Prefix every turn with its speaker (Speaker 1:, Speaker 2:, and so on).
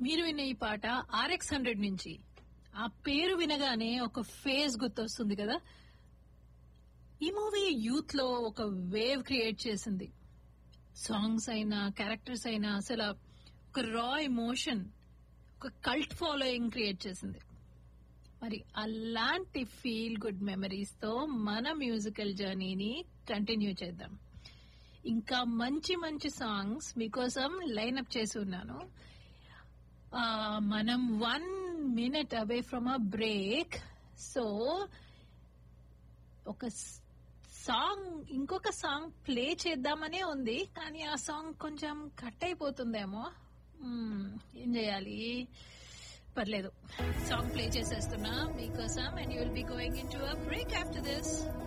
Speaker 1: మీరు విన్న ఈ పాట ఆర్ఎక్స్ హండ్రెడ్ నుంచి ఆ పేరు వినగానే ఒక ఫేస్ గుర్తొస్తుంది కదా ఈ మూవీ యూత్ లో ఒక వేవ్ క్రియేట్ చేసింది సాంగ్స్ అయినా క్యారెక్టర్స్ అయినా అసలు ఒక రా ఎమోషన్ ఒక కల్ట్ ఫాలోయింగ్ క్రియేట్ చేసింది మరి అలాంటి ఫీల్ గుడ్ మెమరీస్ తో మన మ్యూజికల్ జర్నీని కంటిన్యూ చేద్దాం ఇంకా మంచి మంచి సాంగ్స్ మీకోసం లైన్అప్ చేసి ఉన్నాను ఆ, మనం one minute away from a break so ఒక సాంగ్ ఇంకొక సాంగ్ ప్లే చేద్దామనే ఉంది కానీ ఆ సాంగ్ కొంచెం కట్ అయిపోతుందేమో మ్మ్, ఏం చేయాలి పర్లేదు సాంగ్ ప్లే చేసేస్తున్నా మీకోసం and you will be going into a break after this